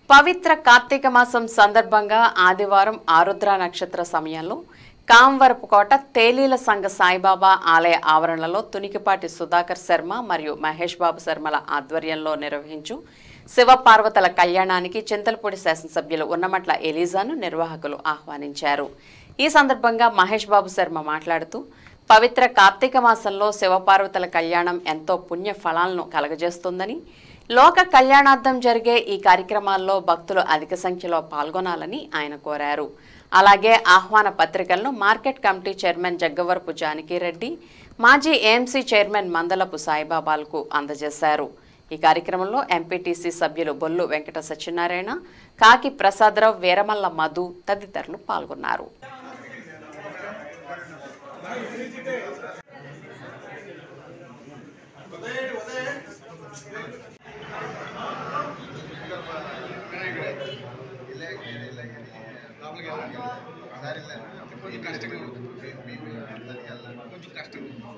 పవిత్ర కార్తీక మాసం సందర్భంగా ఆదివారం ఆరుద్ర నక్షత్ర సమయంలో కాంవరపుకోట తేలీల సంఘ సాయిబాబా ఆలయ ఆవరణలో తునికిపాటి సుధాకర్ శర్మ మరియు మహేష్ బాబు శర్మల ఆధ్వర్యంలో నిర్వహించు శివ పార్వతుల కళ్యాణానికి చింతలపూడి శాసనసభ్యులు ఉన్నమట్ల ఎలీజాను నిర్వాహకులు ఆహ్వానించారు ఈ సందర్భంగా మహేష్ బాబు శర్మ మాట్లాడుతూ పవిత్ర కార్తీక మాసంలో శివపార్వతుల కళ్యాణం ఎంతో పుణ్య ఫలాలను కలగజేస్తుందని లోక కళ్యాణార్థం జరిగే ఈ కార్యక్రమాల్లో భక్తులు అధిక సంఖ్యలో పాల్గొనాలని ఆయన కోరారు అలాగే ఆహ్వాన పత్రికలను market committee chairman Jaggavarapu Janakireddy మాజీ ఏఎంసీ చైర్మన్ మందలపు సాయిబాబాలకు అందజేశారు ఈ కార్యక్రమంలో ఎంపీటీసీ సభ్యులు బొల్లు వెంకట సత్యనారాయణ కాకి ప్రసాదరావు వీరమల్ల మధు తదితరులు పాల్గొన్నారు కొంచెం కష్టంగా ఉంటుంది కొంచెం కష్టంగా ఉంటుంది